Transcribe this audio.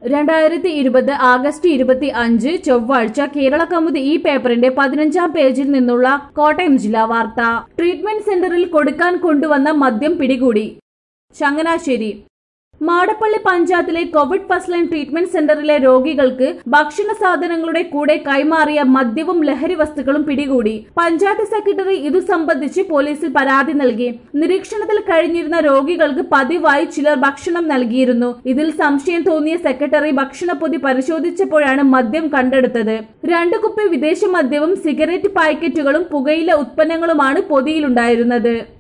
രണ്ടായിരത്തി ഇരുപത് ആഗസ്റ്റ് ഇരുപത്തി അഞ്ച് ചൊവ്വാഴ്ച കേരള കൗമുദി ഈ പേപ്പറിന്റെ പതിനഞ്ചാം പേജിൽ നിന്നുള്ള കോട്ടയം ജില്ലാ വാർത്ത ട്രീറ്റ്മെന്റ് സെന്ററിൽ കൊടുക്കാൻ കൊണ്ടുവന്ന മദ്യം പിടികൂടി ചങ്ങനാശ്ശേരി മാടപ്പള്ളി പഞ്ചായത്തിലെ കോവിഡ് ഫസ്റ്റ് ലൈൻ ട്രീറ്റ്മെന്റ് സെന്ററിലെ രോഗികൾക്ക് ഭക്ഷണ സാധനങ്ങളുടെ കൂടെ കൈമാറിയ മദ്യവും ലഹരി വസ്തുക്കളും പിടികൂടി പഞ്ചായത്ത് സെക്രട്ടറി ഇതു സംബന്ധിച്ച് പോലീസിൽ പരാതി നൽകി നിരീക്ഷണത്തിൽ കഴിഞ്ഞിരുന്ന രോഗികൾക്ക് പതിവായി ചിലർ ഭക്ഷണം നൽകിയിരുന്നു ഇതിൽ സംശയം തോന്നിയ സെക്രട്ടറി ഭക്ഷണപ്പൊതി പരിശോധിച്ചപ്പോഴാണ് മദ്യം കണ്ടെടുത്തത് രണ്ടു കുപ്പി വിദേശ മദ്യവും സിഗരറ്റ് പാക്കറ്റുകളും പുകയില ഉത്പന്നങ്ങളുമാണ് പൊതിയിലുണ്ടായിരുന്നത്